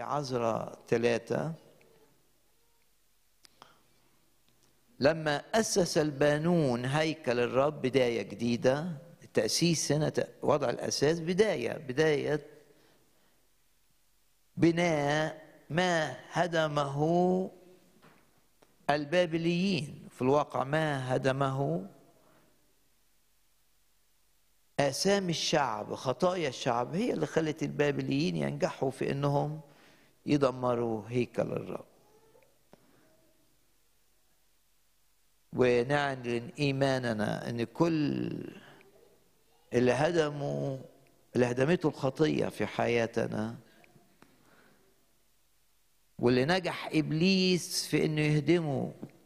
عذراء ثلاثة لما أسس البانون هيكل الرب بداية جديدة التأسيس هنا وضع الأساس بداية بداية بناء ما هدمه البابليين في الواقع ما هدمه آثام الشعب خطايا الشعب هي اللي خلت البابليين ينجحوا في انهم يدمروا هيكل الرب ونعلن ايماننا ان كل اللي هدموا اللي هدمته الخطيه في حياتنا واللي نجح ابليس في انه يهدمه